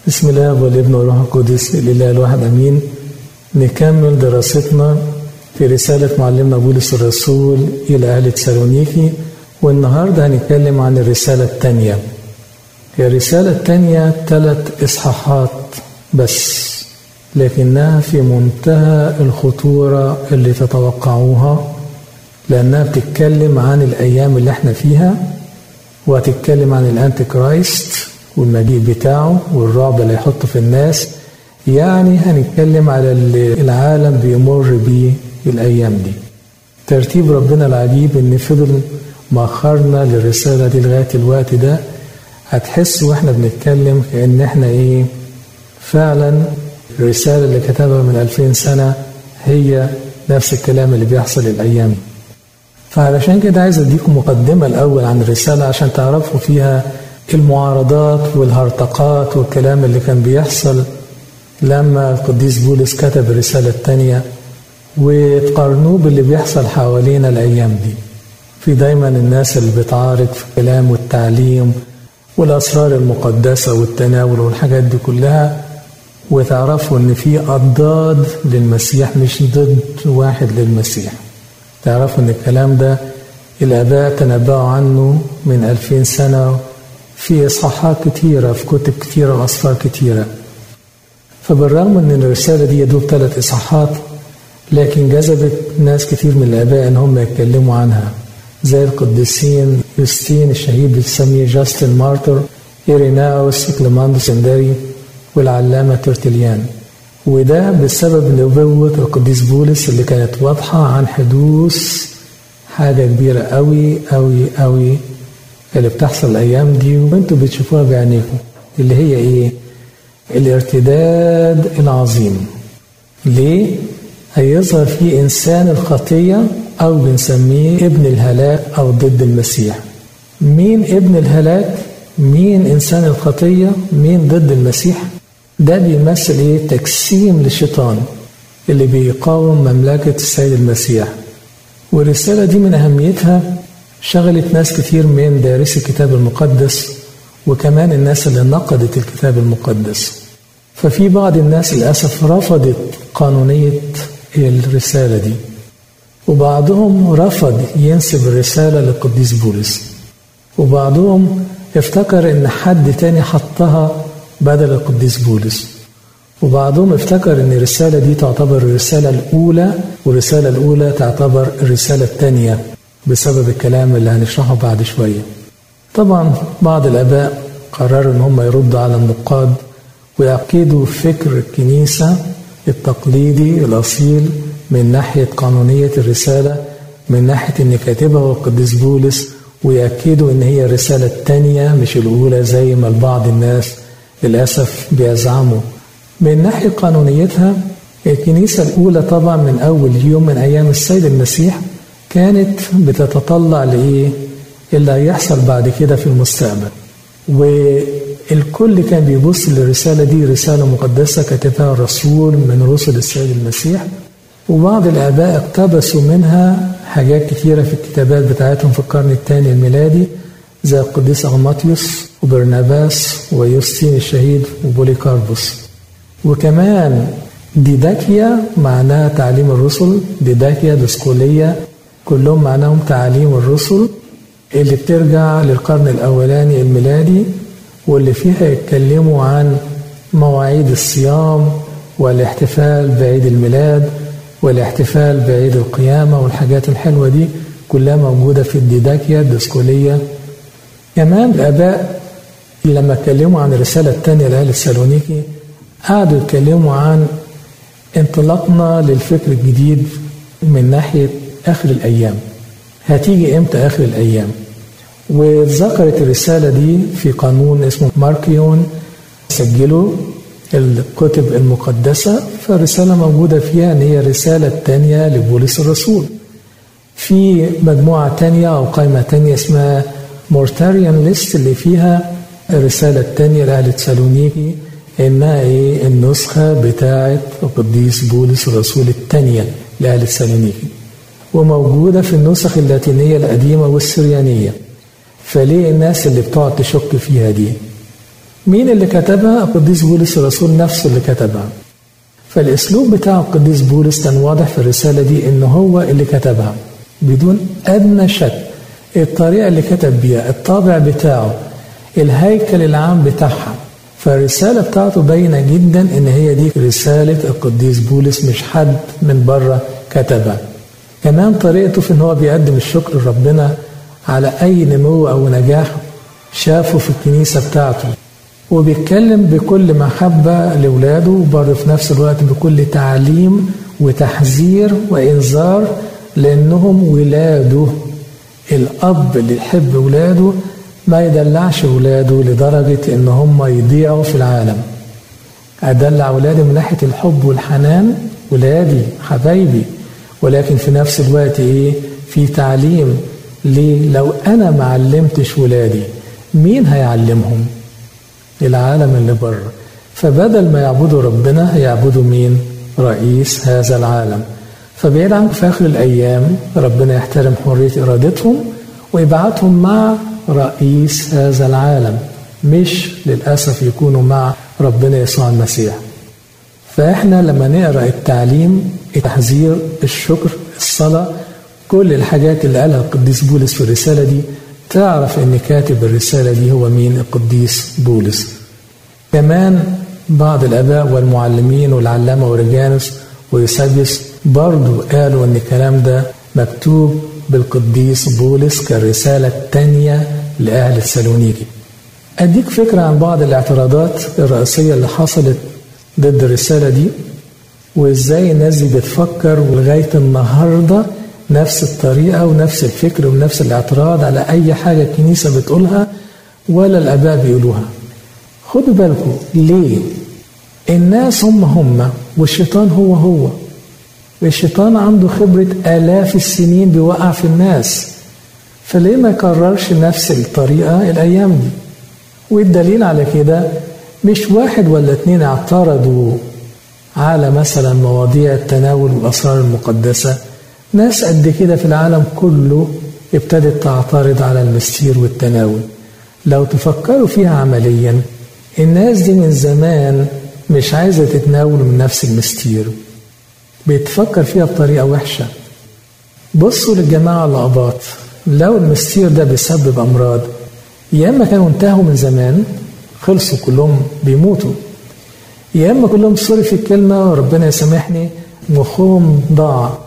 بسم الله والابن والروح القدس الاله الواحد امين نكمل دراستنا في رسالة معلمنا بولس الرسول إلى أهل تسالونيكي والنهاردة هنتكلم عن الرسالة الثانية هي الرسالة الثانية ثلاث إصحاحات بس لكنها في منتهى الخطورة اللي تتوقعوها لأنها بتتكلم عن الأيام اللي احنا فيها وهتتكلم عن الأنتي كرايست والمجيء بتاعه والرعب اللي هيحطه في الناس يعني هنتكلم على اللي العالم بيمر بيه الأيام دي ترتيب ربنا العجيب إن فضل مأخرنا للرسالة دي لغاية الوقت ده هتحس واحنا بنتكلم كأن احنا ايه فعلا الرسالة اللي كتبها من ألفين سنة هي نفس الكلام اللي بيحصل الأيام دي فعلشان كده عايز اديكم مقدمة الأول عن الرسالة عشان تعرفوا فيها المعارضات والهرطقات والكلام اللي كان بيحصل لما القديس بولس كتب الرسالة الثانية وتقارنوه باللي بيحصل حوالينا الأيام دي في دايما الناس اللي بتعارض في الكلام والتعليم والأسرار المقدسة والتناول والحاجات دي كلها وتعرفوا إن في أضداد للمسيح مش ضد واحد للمسيح تعرفوا إن الكلام ده الآباء تنبأوا عنه من ألفين سنة في إصحاحات كتيرة في كتب كتيرة وأسفار كتيرة فبالرغم ان الرساله دي يدوب ثلاث اصحاحات لكن جذبت ناس كتير من الاباء ان هم يتكلموا عنها زي القديسين يوستين الشهيد بتسميه جاستن مارتر إيريناوس كليماندوس انداري والعلامة ترتليان وده بسبب نبوة القديس بولس اللي كانت واضحة عن حدوث حاجة كبيرة قوي قوي قوي اللي بتحصل الأيام دي وانتوا بتشوفوها بعينيكم اللي هي إيه؟ الارتداد العظيم ليه هيظهر فيه انسان الخطيه او بنسميه ابن الهلاك او ضد المسيح مين ابن الهلاك مين انسان الخطيه مين ضد المسيح ده بيمثل ايه تجسيم للشيطان اللي بيقاوم مملكه السيد المسيح والرساله دي من اهميتها شغلت ناس كتير من دارسي الكتاب المقدس وكمان الناس اللي نقدت الكتاب المقدس ففي بعض الناس للأسف رفضت قانونية الرسالة دي وبعضهم رفض ينسب الرسالة للقديس بولس وبعضهم افتكر ان حد تاني حطها بدل القديس بولس وبعضهم افتكر ان الرسالة دي تعتبر الرسالة الأولى والرسالة الأولى تعتبر الرسالة الثانية بسبب الكلام اللي هنشرحه بعد شوية طبعا بعض الآباء قرروا ان هم يردوا على النقاد ويعقدوا فكر الكنيسة التقليدي الأصيل من ناحية قانونية الرسالة من ناحية إن كاتبها هو القديس بولس ويأكدوا إن هي الرسالة الثانية مش الأولى زي ما بعض الناس للأسف بيزعموا من ناحية قانونيتها الكنيسة الأولى طبعا من أول يوم من أيام السيد المسيح كانت بتتطلع لإيه؟ اللي هيحصل بعد كده في المستقبل والكل كان بيبص للرسالة دي رسالة مقدسة كتبها الرسول من رسل السيد المسيح وبعض الآباء اقتبسوا منها حاجات كثيرة في الكتابات بتاعتهم في القرن الثاني الميلادي زي القديس أغماطيوس وبرناباس ويوستين الشهيد وبوليكاربوس وكمان ديداكيا معناها تعليم الرسل ديداكيا دسكولية كلهم معناهم تعليم الرسل اللي بترجع للقرن الأولاني الميلادي واللي فيها يتكلموا عن مواعيد الصيام والاحتفال بعيد الميلاد والاحتفال بعيد القيامة والحاجات الحلوة دي كلها موجودة في الديداكيا الدسكولية كمان الآباء لما اتكلموا عن الرسالة الثانية لأهل السالونيكي قعدوا يتكلموا عن انطلاقنا للفكر الجديد من ناحية آخر الأيام هتيجي امتى اخر الايام وذكرت الرسالة دي في قانون اسمه ماركيون سجلوا الكتب المقدسة فالرسالة موجودة فيها ان هي الرسالة الثانية لبولس الرسول في مجموعة تانية أو قائمة تانية اسمها مورتاريان ليست اللي فيها الرسالة الثانية لأهل تسالونيكي إنها إيه النسخة بتاعة القديس بولس الرسول الثانية لأهل تسالونيكي وموجودة في النسخ اللاتينية القديمة والسريانية فليه الناس اللي بتقعد تشك فيها دي مين اللي كتبها القديس بولس الرسول نفسه اللي كتبها فالاسلوب بتاع القديس بولس كان واضح في الرساله دي ان هو اللي كتبها بدون ادنى شك الطريقه اللي كتب بيها الطابع بتاعه الهيكل العام بتاعها فالرساله بتاعته باينه جدا ان هي دي رساله القديس بولس مش حد من بره كتبها كمان طريقته في ان هو بيقدم الشكر لربنا على اي نمو او نجاح شافه في الكنيسه بتاعته وبيتكلم بكل محبة لولاده وبرضه في نفس الوقت بكل تعليم وتحذير وإنذار لأنهم ولاده الأب اللي يحب ولاده ما يدلعش ولاده لدرجة إن هم يضيعوا في العالم أدلع ولادي من ناحية الحب والحنان ولادي حبايبي ولكن في نفس الوقت إيه في تعليم ليه لو أنا ما علمتش ولادي مين هيعلمهم العالم اللي بره فبدل ما يعبدوا ربنا هيعبدوا مين رئيس هذا العالم فبعيد عنكم في آخر الأيام ربنا يحترم حرية إرادتهم ويبعتهم مع رئيس هذا العالم مش للأسف يكونوا مع ربنا يسوع المسيح فإحنا لما نقرأ التعليم التحذير الشكر الصلاة كل الحاجات اللي قالها القديس بولس في الرسالة دي تعرف ان كاتب الرسالة دي هو مين القديس بولس كمان بعض الاباء والمعلمين والعلامة اوريجانوس ويوسابيوس برضو قالوا ان الكلام ده مكتوب بالقديس بولس كالرسالة الثانية لأهل السالونيكي أديك فكرة عن بعض الاعتراضات الرئيسية اللي حصلت ضد الرسالة دي وإزاي الناس دي بتفكر ولغاية النهاردة نفس الطريقة ونفس الفكر ونفس الاعتراض على أي حاجة الكنيسة بتقولها ولا الآباء بيقولوها خدوا بالكم ليه الناس هم هم والشيطان هو هو الشيطان عنده خبرة آلاف السنين بيوقع في الناس فليه ما يكررش نفس الطريقة الأيام دي والدليل على كده مش واحد ولا اتنين اعترضوا على مثلا مواضيع التناول والأسرار المقدسة ناس قد كده في العالم كله ابتدت تعترض على المستير والتناول لو تفكروا فيها عمليا الناس دي من زمان مش عايزة تتناول من نفس المستير بتفكر فيها بطريقة وحشة بصوا للجماعة الأقباط لو المستير ده بيسبب أمراض يا إما كانوا انتهوا من زمان خلصوا كلهم بيموتوا يا إما كلهم سوري في الكلمة وربنا يسامحني مخهم ضاع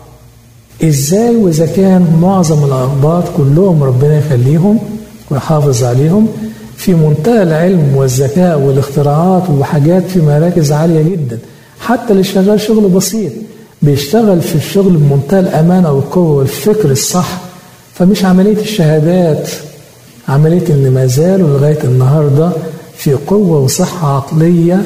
ازاي واذا كان معظم الاقباط كلهم ربنا يخليهم ويحافظ عليهم في منتهى العلم والذكاء والاختراعات وحاجات في مراكز عاليه جدا حتى اللي شغال شغل بسيط بيشتغل في الشغل بمنتهى الامانه والقوه والفكر الصح فمش عمليه الشهادات عمليه ان ما زالوا لغايه النهارده في قوه وصحه عقليه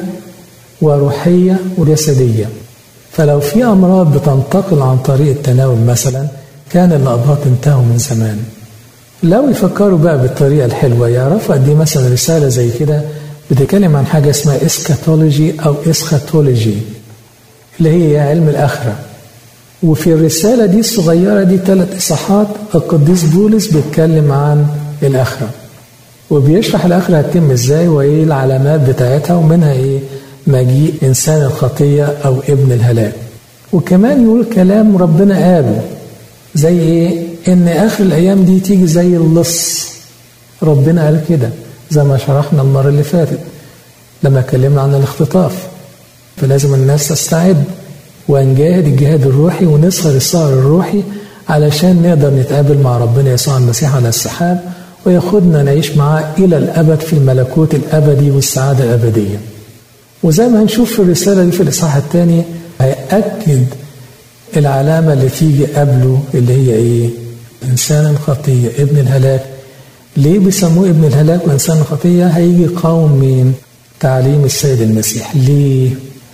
وروحيه وجسديه فلو في أمراض بتنتقل عن طريق التناول مثلا كان الأباط انتهوا من زمان لو يفكروا بقى بالطريقة الحلوة يعرفوا قد مثلا رسالة زي كده بتتكلم عن حاجة اسمها اسكاتولوجي أو اسخاتولوجي اللي هي علم الآخرة وفي الرسالة دي الصغيرة دي ثلاث إصحاحات القديس بولس بيتكلم عن الآخرة وبيشرح الآخرة هتتم إزاي وإيه العلامات بتاعتها ومنها إيه مجيء إنسان الخطية أو ابن الهلاك وكمان يقول كلام ربنا قاله زي إيه إن آخر الأيام دي تيجي زي اللص ربنا قال كده زي ما شرحنا المرة اللي فاتت لما اتكلمنا عن الاختطاف فلازم الناس تستعد ونجاهد الجهاد الروحي ونسهر السهر الروحي علشان نقدر نتقابل مع ربنا يسوع المسيح على السحاب وياخدنا نعيش معاه إلى الأبد في الملكوت الأبدي والسعادة الأبدية وزي ما هنشوف في الرسالة دي في الإصحاح الثاني هيأكد العلامة اللي تيجي قبله اللي هي إيه؟ إنسان الخطية ابن الهلاك ليه بيسموه ابن الهلاك وإنسان الخطية؟ هيجي قوم من تعليم السيد المسيح ليه؟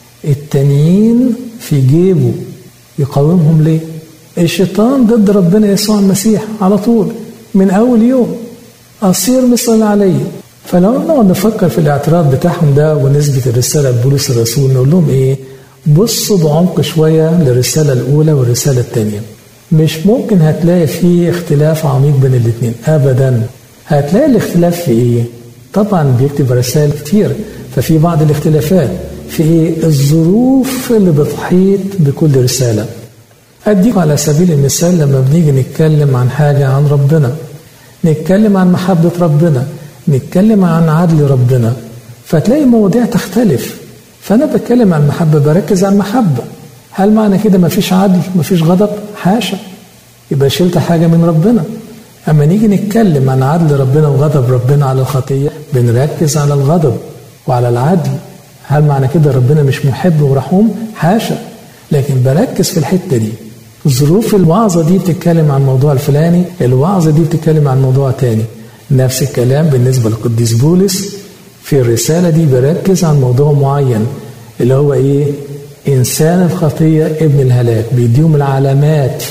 التانيين في جيبه يقاومهم ليه؟ الشيطان ضد ربنا يسوع المسيح على طول من أول يوم أصير مثل علي فلو نقعد نفكر في الاعتراض بتاعهم ده ونسبة الرسالة لبولس الرسول نقول لهم إيه؟ بصوا بعمق شوية للرسالة الأولى والرسالة الثانية. مش ممكن هتلاقي فيه اختلاف عميق بين الاثنين أبدا. هتلاقي الاختلاف في إيه؟ طبعا بيكتب رسائل كتير ففي بعض الاختلافات في الظروف اللي بتحيط بكل رسالة أديكم على سبيل المثال لما بنيجي نتكلم عن حاجة عن ربنا نتكلم عن محبة ربنا نتكلم عن عدل ربنا فتلاقي مواضيع تختلف فأنا بتكلم عن المحبة بركز على المحبة هل معنى كده مفيش عدل مفيش غضب حاشا يبقى شلت حاجة من ربنا أما نيجي نتكلم عن عدل ربنا وغضب ربنا على الخطية بنركز على الغضب وعلى العدل هل معنى كده ربنا مش محب ورحوم حاشا لكن بركز في الحتة دي ظروف الوعظة دي بتتكلم عن الموضوع الفلاني الوعظة دي بتتكلم عن موضوع تاني نفس الكلام بالنسبة للقديس بولس في الرسالة دي بركز عن موضوع معين اللي هو ايه إنسان الخطية ابن الهلاك بيديهم العلامات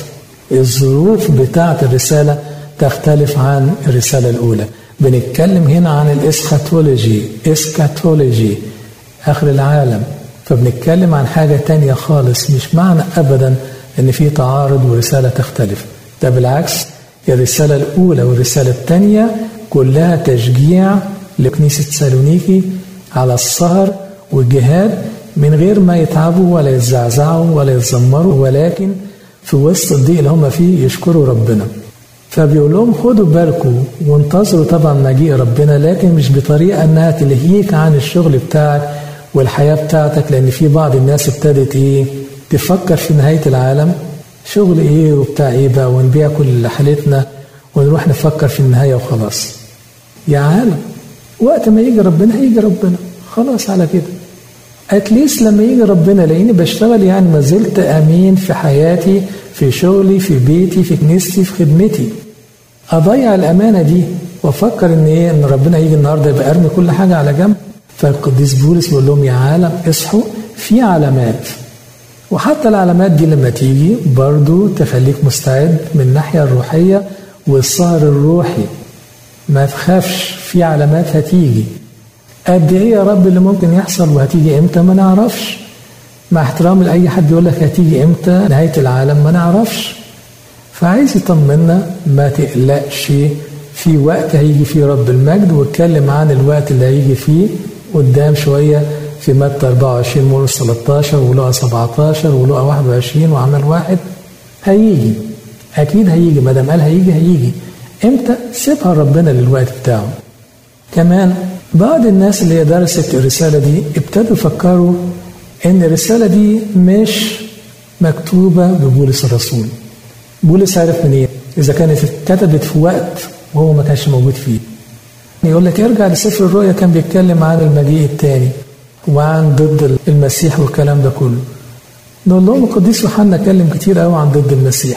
الظروف بتاعة الرسالة تختلف عن الرسالة الأولى بنتكلم هنا عن الاسكاتولوجي اسكاتولوجي آخر العالم فبنتكلم عن حاجة تانية خالص مش معنى أبدا إن في تعارض ورسالة تختلف ده بالعكس الرسالة الأولى والرسالة الثانية كلها تشجيع لكنيسة سالونيكي على السهر والجهاد من غير ما يتعبوا ولا يتزعزعوا ولا يتذمروا ولكن في وسط الضيق اللي هم فيه يشكروا ربنا فبيقول لهم خدوا بالكم وانتظروا طبعا مجيء ربنا لكن مش بطريقه انها تلهيك عن الشغل بتاعك والحياه بتاعتك لان في بعض الناس ابتدت ايه تفكر في نهايه العالم شغل ايه وبتاع ايه بقى ونبيع كل حالتنا ونروح نفكر في النهايه وخلاص يا عالم وقت ما يجي ربنا هيجي ربنا خلاص على كده اتليست لما يجي ربنا لاني بشتغل يعني ما زلت امين في حياتي في شغلي في بيتي في كنيستي في خدمتي اضيع الامانه دي وافكر ان ايه ان ربنا يجي النهارده يبقى ارمي كل حاجه على جنب فالقديس بولس بيقول لهم يا عالم اصحوا في علامات وحتى العلامات دي لما تيجي برضو تخليك مستعد من الناحيه الروحيه والسهر الروحي ما تخافش في علامات هتيجي قد ايه يا رب اللي ممكن يحصل وهتيجي امتى ما نعرفش مع احترام لاي حد يقول لك هتيجي امتى نهايه العالم ما نعرفش فعايز يطمنا ما تقلقش في وقت هيجي فيه رب المجد واتكلم عن الوقت اللي هيجي فيه قدام شويه في متى 24 مرقس 13 ولقى 17 ولقى 21 وعمل واحد هيجي اكيد هيجي ما دام قال هيجي هيجي امتى سيبها ربنا للوقت بتاعه كمان بعض الناس اللي هي درست الرسالة دي ابتدوا يفكروا ان الرسالة دي مش مكتوبة ببولس الرسول بولس عرف منين اذا كانت اتكتبت في وقت وهو ما كانش موجود فيه يقول لك ارجع لسفر الرؤيا كان بيتكلم عن المجيء الثاني وعن ضد المسيح والكلام ده كله نقول لهم القديس يوحنا اتكلم كتير قوي عن ضد المسيح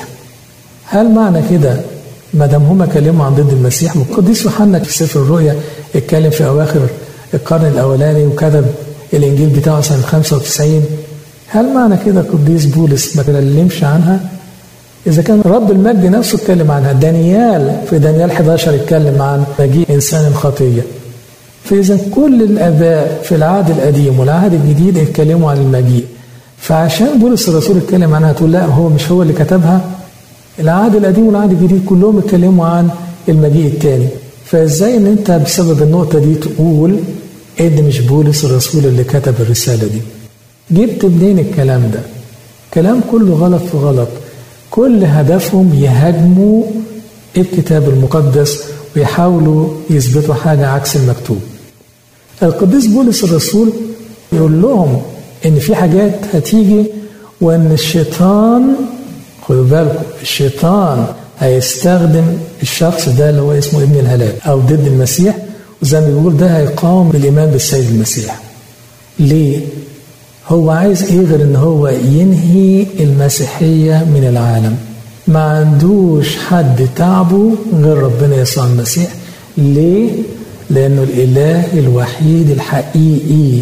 هل معنى كده ما دام هما كلموا عن ضد المسيح والقديس يوحنا في سفر الرؤيا اتكلم في اواخر القرن الاولاني وكتب الانجيل بتاعه سنه 95 هل معنى كده القديس بولس ما تكلمش عنها؟ اذا كان رب المجد نفسه اتكلم عنها دانيال في دانيال 11 اتكلم عن مجيء انسان الخطيه فاذا كل الاباء في العهد القديم والعهد الجديد اتكلموا عن المجيء فعشان بولس الرسول اتكلم عنها تقول لا هو مش هو اللي كتبها العهد القديم والعهد الجديد كلهم اتكلموا عن المجيء الثاني فازاي ان انت بسبب النقطة دي تقول ان مش بولس الرسول اللي كتب الرسالة دي جبت منين الكلام ده كلام كله غلط في غلط كل هدفهم يهاجموا الكتاب المقدس ويحاولوا يثبتوا حاجة عكس المكتوب القديس بولس الرسول يقول لهم ان في حاجات هتيجي وان الشيطان خدوا بالكم الشيطان هيستخدم الشخص ده اللي هو اسمه ابن الهلاك او ضد المسيح وزي ما بيقول ده هيقاوم بالايمان بالسيد المسيح. ليه؟ هو عايز ايه غير ان هو ينهي المسيحيه من العالم. ما عندوش حد تعبه غير ربنا يسوع المسيح. ليه؟ لانه الاله الوحيد الحقيقي.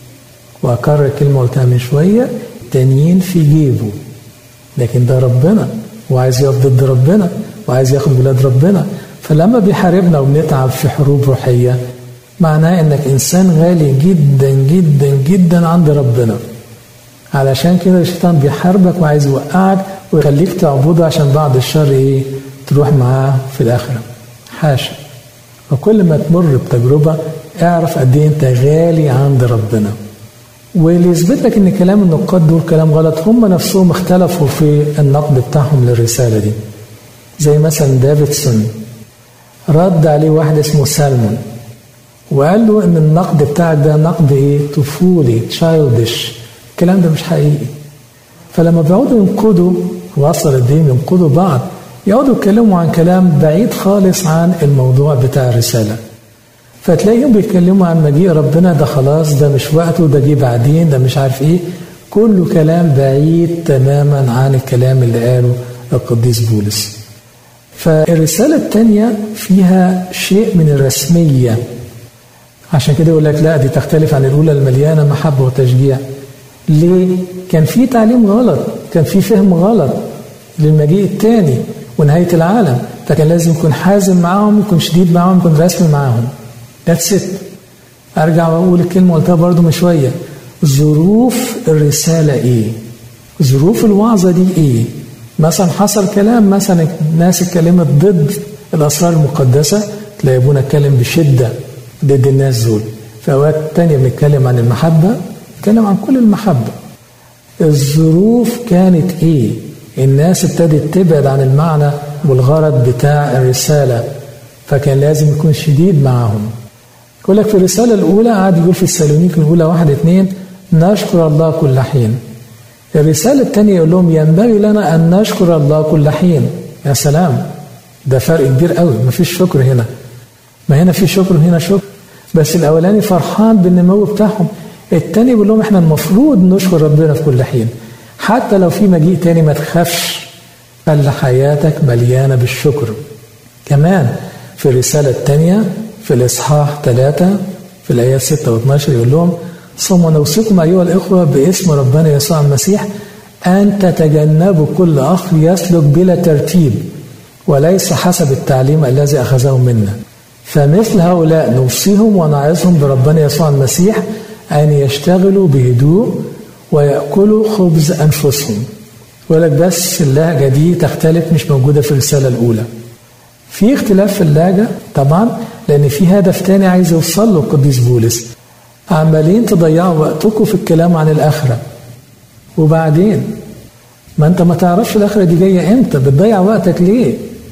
واكرر كلمه قلتها من شويه تانيين في جيبه. لكن ده ربنا وعايز يقف ضد ربنا وعايز ياخد بلاد ربنا فلما بيحاربنا وبنتعب في حروب روحيه معناه انك انسان غالي جدا جدا جدا عند ربنا علشان كده الشيطان بيحاربك وعايز يوقعك ويخليك تعبده عشان بعد الشر ايه تروح معاه في الاخره حاشا فكل ما تمر بتجربة اعرف قد ايه انت غالي عند ربنا واللي يثبت لك ان كلام النقاد دول كلام غلط هم نفسهم اختلفوا في النقد بتاعهم للرسالة دي زي مثلا دافيدسون رد عليه واحد اسمه سالمون وقال له ان النقد بتاعك ده نقد ايه طفولي تشايلدش الكلام ده مش حقيقي فلما بيقعدوا ينقدوا وصل الدين ينقدوا بعض يقعدوا يتكلموا عن كلام بعيد خالص عن الموضوع بتاع الرسالة فتلاقيهم بيتكلموا عن مجيء ربنا ده خلاص ده مش وقته ده جه بعدين ده مش عارف ايه كله كلام بعيد تماما عن الكلام اللي قاله القديس بولس فالرسالة الثانية فيها شيء من الرسمية عشان كده يقول لك لا دي تختلف عن الأولى المليانة محبة وتشجيع ليه؟ كان في تعليم غلط كان في فهم غلط للمجيء الثاني ونهاية العالم فكان لازم يكون حازم معاهم يكون شديد معاهم يكون رسمي معاهم ذاتس ات ارجع واقول الكلمه قلتها برضو من شويه ظروف الرساله ايه ظروف الوعظه دي ايه مثلا حصل كلام مثلا الناس اتكلمت ضد الاسرار المقدسه تلاقي ابونا اتكلم بشده ضد الناس دول في اوقات تانية بنتكلم عن المحبه نتكلم عن كل المحبه الظروف كانت ايه الناس ابتدت تبعد عن المعنى والغرض بتاع الرساله فكان لازم يكون شديد معاهم يقول لك في الرسالة الأولى قعد يقول في السالونيك الأولى واحد اثنين نشكر الله كل حين الرسالة الثانية يقول لهم ينبغي لنا أن نشكر الله كل حين يا سلام ده فرق كبير قوي مفيش شكر هنا ما هنا في شكر وهنا شكر بس الأولاني فرحان بالنمو بتاعهم الثاني بيقول لهم احنا المفروض نشكر ربنا في كل حين حتى لو في مجيء تاني ما تخافش خلي حياتك مليانة بالشكر كمان في الرسالة الثانية في الإصحاح ثلاثة في الآيات 6 و 12 يقول لهم ثم نوصيكم أيها الإخوة باسم ربنا يسوع المسيح أن تتجنبوا كل أخ يسلك بلا ترتيب وليس حسب التعليم الذي أخذه منا فمثل هؤلاء نوصيهم ونعظهم بربنا يسوع المسيح أن يشتغلوا بهدوء ويأكلوا خبز أنفسهم يقول لك بس اللهجة دي تختلف مش موجودة في الرسالة الأولى في اختلاف في اللهجة طبعا لأن في هدف تاني عايز يوصل له القديس بولس عمالين تضيعوا وقتكم في الكلام عن الآخرة وبعدين ما أنت ما تعرفش الآخرة دي جاية إمتى بتضيع وقتك ليه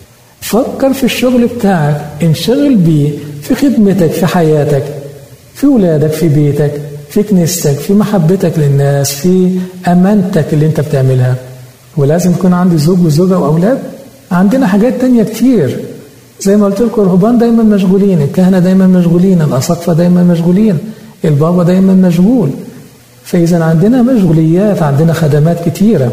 فكر في الشغل بتاعك انشغل بيه في خدمتك في حياتك في ولادك في بيتك في كنيستك في محبتك للناس في أمانتك اللي أنت بتعملها ولازم يكون عندي زوج وزوجة وأولاد عندنا حاجات تانية كتير زي ما قلت لكم الرهبان دايما مشغولين الكهنة دايما مشغولين الأساقفة دايما مشغولين البابا دايما مشغول فإذا عندنا مشغوليات عندنا خدمات كتيرة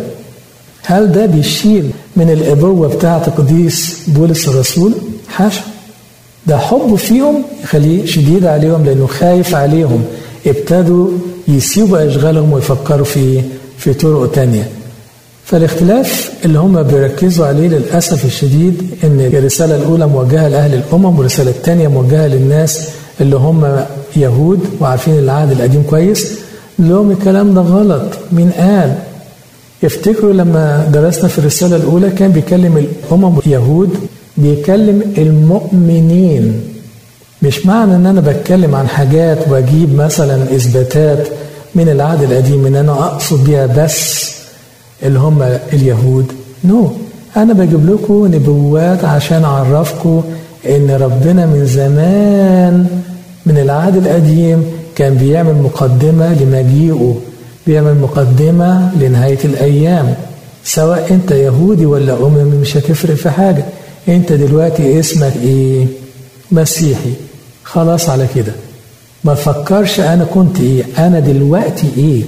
هل ده بيشيل من الأبوة بتاعة القديس بولس الرسول؟ حاشا ده حبه فيهم يخليه شديد عليهم لأنه خايف عليهم ابتدوا يسيبوا أشغالهم ويفكروا في في طرق تانية فالاختلاف اللي هم بيركزوا عليه للأسف الشديد إن الرسالة الأولى موجهة لأهل الأمم والرسالة الثانية موجهة للناس اللي هم يهود وعارفين العهد القديم كويس لهم الكلام ده غلط مين قال افتكروا لما درسنا في الرسالة الأولى كان بيكلم الأمم يهود بيكلم المؤمنين مش معنى ان انا بتكلم عن حاجات واجيب مثلا اثباتات من العهد القديم ان انا اقصد بيها بس اللي هم اليهود نو no. انا بجيب لكم نبوات عشان اعرفكم ان ربنا من زمان من العهد القديم كان بيعمل مقدمه لمجيئه بيعمل مقدمه لنهايه الايام سواء انت يهودي ولا اممي مش هتفرق في حاجه انت دلوقتي اسمك ايه مسيحي خلاص على كده ما تفكرش انا كنت ايه انا دلوقتي ايه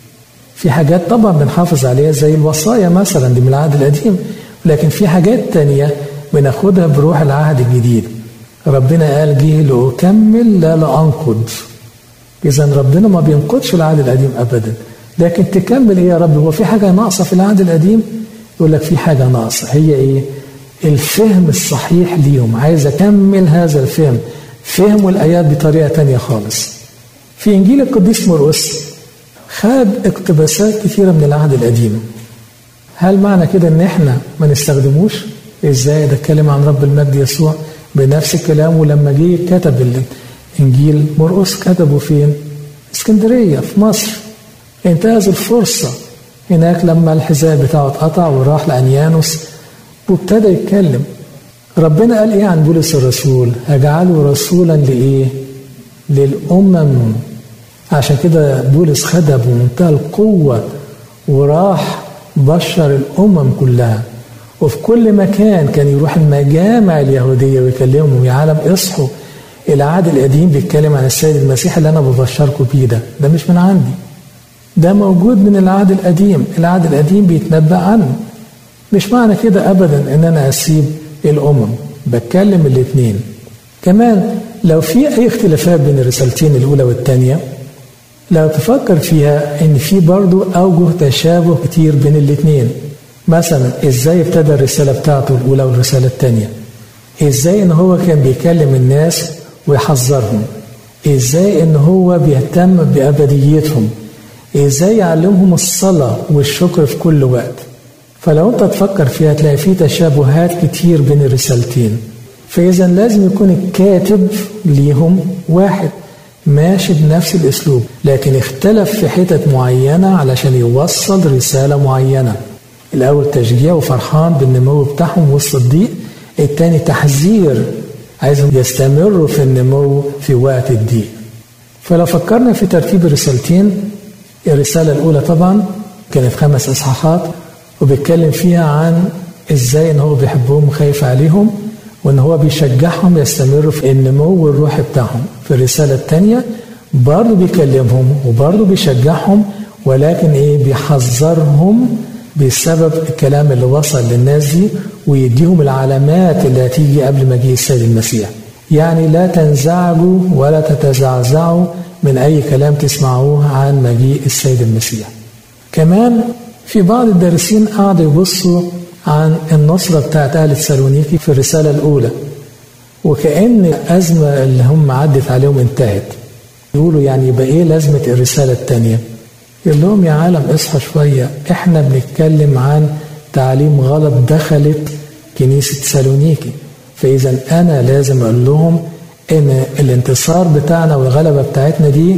في حاجات طبعا بنحافظ عليها زي الوصايا مثلا دي من العهد القديم لكن في حاجات تانية بناخدها بروح العهد الجديد ربنا قال جه لأكمل لا لأنقض إذا ربنا ما بينقضش العهد القديم أبدا لكن تكمل إيه يا رب هو في حاجة ناقصة في العهد القديم يقول لك في حاجة ناقصة هي إيه الفهم الصحيح ليهم عايز أكمل هذا الفهم فهموا الآيات بطريقة تانية خالص في إنجيل القديس مرقس خد اقتباسات كثيرة من العهد القديم هل معنى كده ان احنا ما نستخدموش ازاي ده اتكلم عن رب المجد يسوع بنفس الكلام ولما جه كتب الإنجيل مرقس كتبه فين؟ اسكندرية في مصر انتهز الفرصة هناك لما الحذاء بتاعه اتقطع وراح لأنيانوس وابتدى يتكلم ربنا قال ايه عن بولس الرسول هجعله رسولا لايه للامم عشان كده بولس خدها بمنتهى القوه وراح بشر الامم كلها وفي كل مكان كان يروح المجامع اليهوديه ويكلمهم يا عالم اصحوا العهد القديم بيتكلم عن السيد المسيح اللي انا ببشركم بيه ده ده مش من عندي ده موجود من العهد القديم العهد القديم بيتنبأ عنه مش معنى كده ابدا ان انا اسيب الامم بتكلم الاثنين كمان لو في اي اختلافات بين الرسالتين الاولى والثانيه لو تفكر فيها ان في برضو اوجه تشابه كتير بين الاثنين مثلا ازاي ابتدى الرساله بتاعته الاولى والرساله الثانيه ازاي ان هو كان بيكلم الناس ويحذرهم ازاي ان هو بيهتم بابديتهم ازاي يعلمهم الصلاه والشكر في كل وقت فلو انت تفكر فيها تلاقي في تشابهات كتير بين الرسالتين فاذا لازم يكون الكاتب ليهم واحد ماشي بنفس الاسلوب لكن اختلف في حتت معينه علشان يوصل رساله معينه الاول تشجيع وفرحان بالنمو بتاعهم وسط الضيق التاني تحذير عايزهم يستمروا في النمو في وقت الضيق فلو فكرنا في ترتيب الرسالتين الرسالة الأولى طبعا كانت خمس إصحاحات وبيتكلم فيها عن إزاي إن هو بيحبهم وخايف عليهم وإن هو بيشجعهم يستمروا في النمو الروحي بتاعهم في الرسالة الثانية برضه بيكلمهم وبرضه بيشجعهم ولكن إيه بيحذرهم بسبب الكلام اللي وصل للناس دي ويديهم العلامات اللي هتيجي قبل مجيء السيد المسيح يعني لا تنزعجوا ولا تتزعزعوا من أي كلام تسمعوه عن مجيء السيد المسيح كمان في بعض الدارسين قعدوا يبصوا عن النصرة بتاعت أهل تسالونيكي في الرسالة الأولى وكأن الأزمة اللي هم عدت عليهم انتهت يقولوا يعني يبقى إيه لازمة الرسالة الثانية يقول لهم يا عالم اصحى شوية احنا بنتكلم عن تعليم غلط دخلت كنيسة تسالونيكي فإذا أنا لازم أقول لهم إن الانتصار بتاعنا والغلبة بتاعتنا دي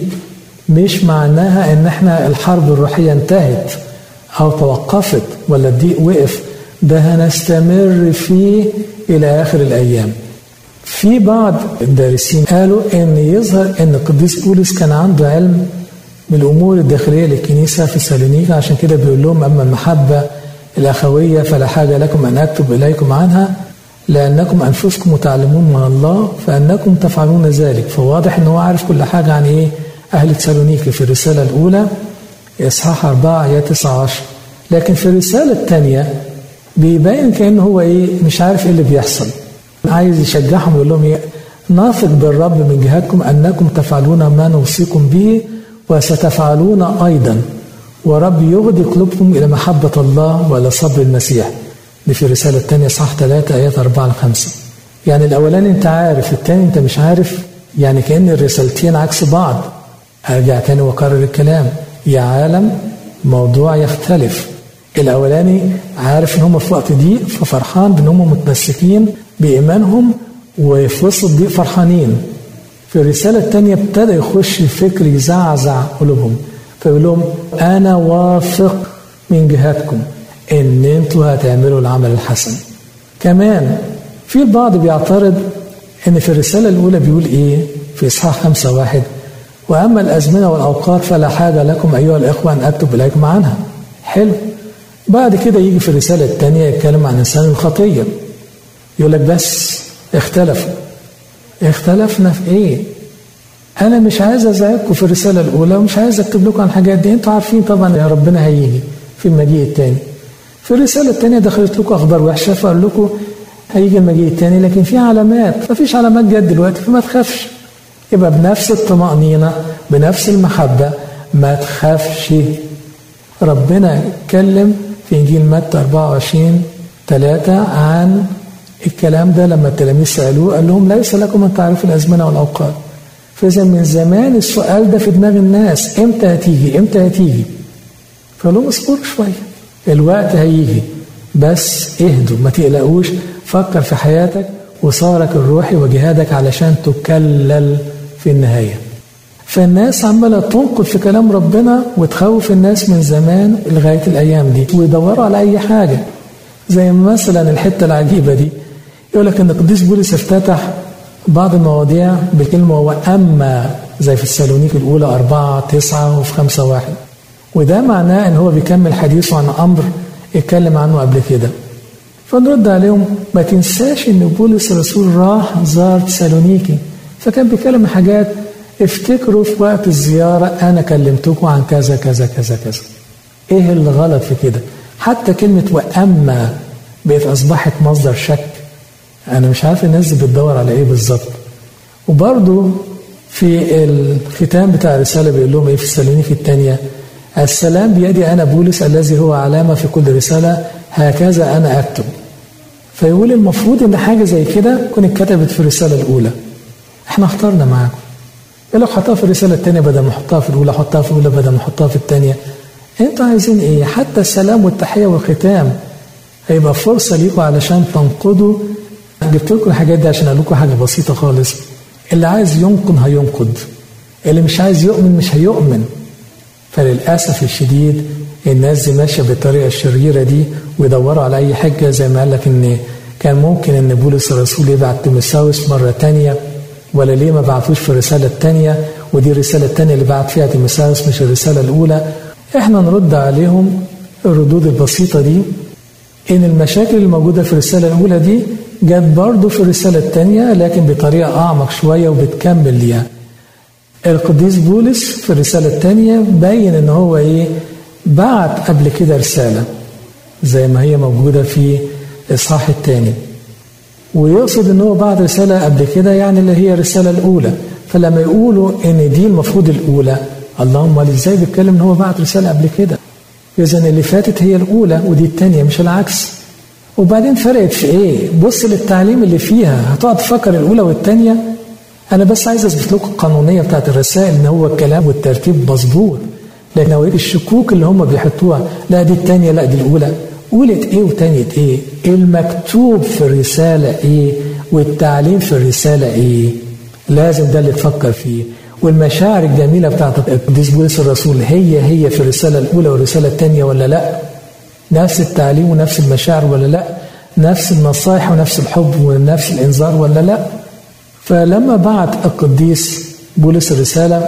مش معناها إن إحنا الحرب الروحية انتهت أو توقفت ولا الضيق وقف ده هنستمر فيه إلى آخر الأيام في بعض الدارسين قالوا إن يظهر إن القديس بولس كان عنده علم بالأمور الداخلية للكنيسة في سالونيكا عشان كده بيقول لهم أما المحبة الأخوية فلا حاجة لكم أن أكتب إليكم عنها لأنكم أنفسكم متعلمون من الله فأنكم تفعلون ذلك فواضح أنه عارف كل حاجة عن إيه أهل تسالونيكي في الرسالة الأولى إصحاح 4 آيات 19 لكن في الرسالة الثانية بيبين كأنه هو إيه مش عارف إيه اللي بيحصل عايز يشجعهم يقول لهم إيه ناثق بالرب من جهتكم أنكم تفعلون ما نوصيكم به وستفعلون أيضا ورب يغدي قلوبكم إلى محبة الله وإلى صبر المسيح دي في الرسالة الثانية صح 3 آيات 4 ل 5 يعني الأولاني أنت عارف الثاني أنت مش عارف يعني كأن الرسالتين عكس بعض أرجع تاني وأكرر الكلام يا عالم موضوع يختلف الأولاني عارف إن هم في وقت ضيق ففرحان بإن هم متمسكين بإيمانهم وفي وسط الضيق فرحانين في الرسالة الثانية ابتدى يخش فكر يزعزع قلوبهم فيقول لهم أنا واثق من جهتكم إن أنتوا هتعملوا العمل الحسن كمان في البعض بيعترض إن في الرسالة الأولى بيقول إيه في إصحاح خمسة واحد وأما الأزمنة والأوقات فلا حاجة لكم أيها الإخوة أن أكتب إليكم عنها حلو بعد كده يجي في الرسالة الثانية يتكلم عن إنسان الخطية يقول لك بس اختلفوا اختلفنا في ايه انا مش عايز ازعجكم في الرساله الاولى ومش عايز اكتب لكم عن الحاجات دي انتوا عارفين طبعا يا ربنا هيجي في المجيء الثاني في الرساله الثانيه دخلت لكم اخبار وحشه فقال لكم هيجي المجيء الثاني لكن في علامات مفيش علامات جت دلوقتي فما تخافش يبقى بنفس الطمأنينة بنفس المحبة ما تخافش ربنا اتكلم في إنجيل متى 24 3 عن الكلام ده لما التلاميذ سألوه قال لهم ليس لكم أن تعرفوا الأزمنة والأوقات فإذا من زمان السؤال ده في دماغ الناس إمتى هتيجي إمتى هتيجي فقال لهم اصبروا شوية الوقت هيجي بس اهدوا ما تقلقوش فكر في حياتك وصارك الروحي وجهادك علشان تكلل في النهاية فالناس عمالة تنقد في كلام ربنا وتخوف الناس من زمان لغاية الأيام دي ويدوروا على أي حاجة زي مثلا الحتة العجيبة دي يقول لك إن القديس بولس افتتح بعض المواضيع بكلمة وأما زي في السالونيك الأولى أربعة تسعة وفي خمسة واحد وده معناه إن هو بيكمل حديثه عن أمر اتكلم عنه قبل كده فنرد عليهم ما تنساش إن بولس الرسول راح زار تسالونيكي فكان بيتكلم حاجات افتكروا في وقت الزيارة أنا كلمتكم عن كذا كذا كذا كذا إيه اللي غلط في كده حتى كلمة وأما بقت أصبحت مصدر شك أنا مش عارف الناس دي بتدور على إيه بالظبط وبرضه في الختام بتاع الرسالة بيقول لهم إيه في السالونيك الثانية السلام بيدي أنا بولس الذي هو علامة في كل رسالة هكذا أنا أكتب فيقول المفروض إن حاجة زي كده تكون اتكتبت في الرسالة الأولى احنا اخترنا معاكم يقول لك حطها في الرسالة الثانية بدل ما احطها في الأولى حطها في الأولى بدل ما احطها في الثانية انتوا عايزين ايه حتى السلام والتحية والختام هيبقى فرصة ليكم علشان تنقضوا جبت لكم الحاجات دي عشان اقول لكم حاجة بسيطة خالص اللي عايز ينقض هينقض اللي مش عايز يؤمن مش هيؤمن فللأسف الشديد الناس دي ماشية بالطريقة الشريرة دي ويدوروا على أي حجة زي ما قال لك إن كان ممكن إن بولس الرسول يبعت تيموثاوس مرة تانية ولا ليه ما بعتوش في الرسالة التانية ودي الرسالة التانية اللي بعت فيها تيموثاوس مش الرسالة الأولى إحنا نرد عليهم الردود البسيطة دي إن المشاكل الموجودة في الرسالة الأولى دي جت برضه في الرسالة التانية لكن بطريقة أعمق شوية وبتكمل ليها القديس بولس في الرسالة الثانية بين ان هو ايه بعت قبل كده رسالة زي ما هي موجودة في الإصحاح الثاني ويقصد ان هو بعت رسالة قبل كده يعني اللي هي الرسالة الأولى فلما يقولوا ان دي المفروض الأولى اللهم ازاي بيتكلم ان هو بعت رسالة قبل كده إذا اللي فاتت هي الأولى ودي الثانية مش العكس وبعدين فرقت في ايه؟ بص للتعليم اللي فيها هتقعد تفكر الأولى والثانية أنا بس عايز أثبت لكم القانونية بتاعت الرسائل إن هو الكلام والترتيب مظبوط لكن لو الشكوك اللي هم بيحطوها لا دي الثانية لا دي الأولى قولت إيه وتانية إيه؟ المكتوب في الرسالة إيه؟ والتعليم في الرسالة إيه؟ لازم ده اللي تفكر فيه والمشاعر الجميلة بتاعت القديس بولس الرسول هي هي في الرسالة الأولى والرسالة الثانية ولا لأ؟ نفس التعليم ونفس المشاعر ولا لأ؟ نفس النصائح ونفس الحب ونفس الإنذار ولا لأ؟ فلما بعت القديس بولس الرسالة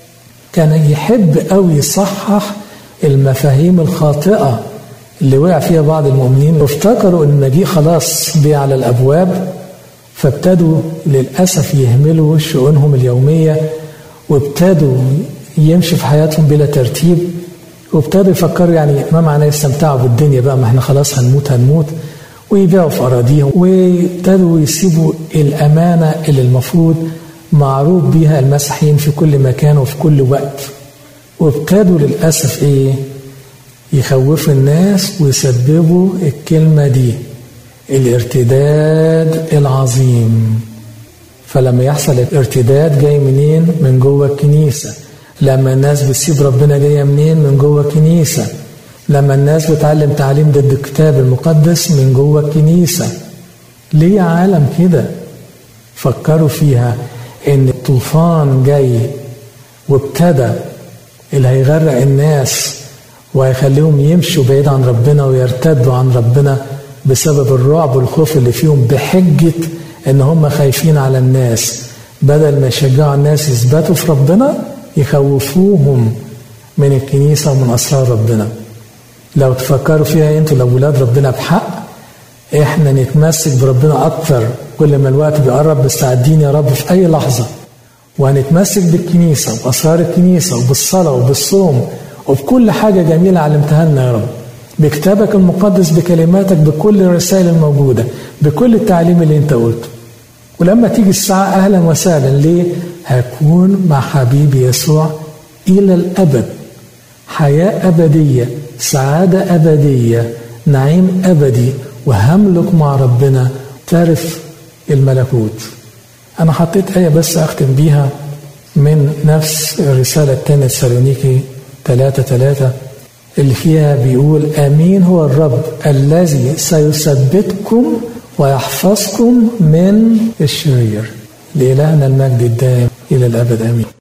كان يحب أوي يصحح المفاهيم الخاطئة اللي وقع فيها بعض المؤمنين وافتكروا ان المجيء خلاص بيه على الابواب فابتدوا للاسف يهملوا شؤونهم اليوميه وابتدوا يمشوا في حياتهم بلا ترتيب وابتدوا يفكروا يعني ما معناه يستمتعوا بالدنيا بقى ما احنا خلاص هنموت هنموت ويبيعوا في أراضيهم وابتدوا يسيبوا الأمانة اللي المفروض معروف بيها المسيحيين في كل مكان وفي كل وقت وابتدوا للأسف إيه يخوفوا الناس ويسببوا الكلمة دي الارتداد العظيم فلما يحصل الارتداد جاي منين من جوه الكنيسة لما الناس بتسيب ربنا جاية منين من جوه الكنيسة لما الناس بتعلم تعليم ضد الكتاب المقدس من جوه الكنيسة ليه عالم كده فكروا فيها ان الطوفان جاي وابتدى اللي هيغرق الناس وهيخليهم يمشوا بعيد عن ربنا ويرتدوا عن ربنا بسبب الرعب والخوف اللي فيهم بحجة ان هم خايفين على الناس بدل ما يشجعوا الناس يثبتوا في ربنا يخوفوهم من الكنيسة ومن أسرار ربنا لو تفكروا فيها انتوا لو ولاد ربنا بحق احنا نتمسك بربنا اكتر كل ما الوقت بيقرب مستعدين يا رب في اي لحظه وهنتمسك بالكنيسه واسرار الكنيسه وبالصلاه وبالصوم وبكل حاجه جميله علمتها لنا يا رب بكتابك المقدس بكلماتك بكل الرسائل الموجوده بكل التعليم اللي انت قلته ولما تيجي الساعه اهلا وسهلا ليه هكون مع حبيبي يسوع الى الابد حياه ابديه سعادة أبدية نعيم أبدي وهملك مع ربنا ترث الملكوت أنا حطيت آية بس أختم بيها من نفس الرسالة الثانية سالونيكي ثلاثة ثلاثة اللي فيها بيقول آمين هو الرب الذي سيثبتكم ويحفظكم من الشرير لإلهنا المجد الدائم إلى الأبد آمين